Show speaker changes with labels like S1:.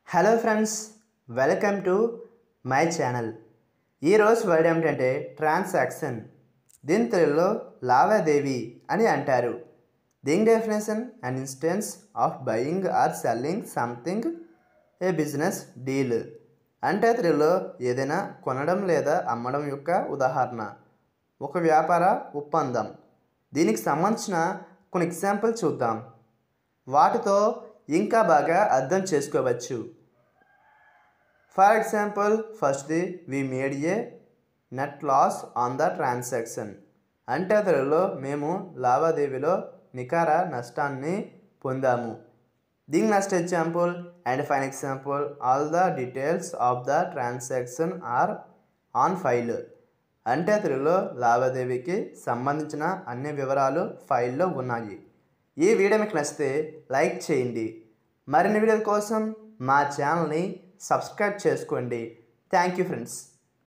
S1: hello friends welcome to my channel ఈరోజు word ఏమిటంటే transaction దీని తెలుగులో లావాదేవీ అని అంటారు దీని definition an instance of buying or selling something a business deal అంటే తెలుగులో ఏదైనా కొనడం లేదా అమ్మడం యొక్క ఉదాహరణ ఒక వ్యాపార ఒప్పందం దీనికి సంబంధించిన కొన్ని ఎగ్జాంపుల్ చూద్దాం వాటితో ఇంకా బాగా అర్థం చేసుకోవచ్చు ఫర్ ఎగ్జాంపుల్ ఫస్ట్ది we made a net loss on the transaction అంటే తెలుగులో మేము లావాదేవీలో నికార నష్టాన్ని పొందాము దీని next example and fine example all the details of the transaction are on file అంటే తెలుగులో లావాదేవీకి సంబంధించిన అన్ని వివరాలు ఫైల్లో ఉన్నాయి ఈ వీడియో మీకు నచ్చితే లైక్ చేయండి మరిన్ని వీడియోల కోసం మా ఛానల్ని సబ్స్క్రైబ్ చేసుకోండి థ్యాంక్ యూ ఫ్రెండ్స్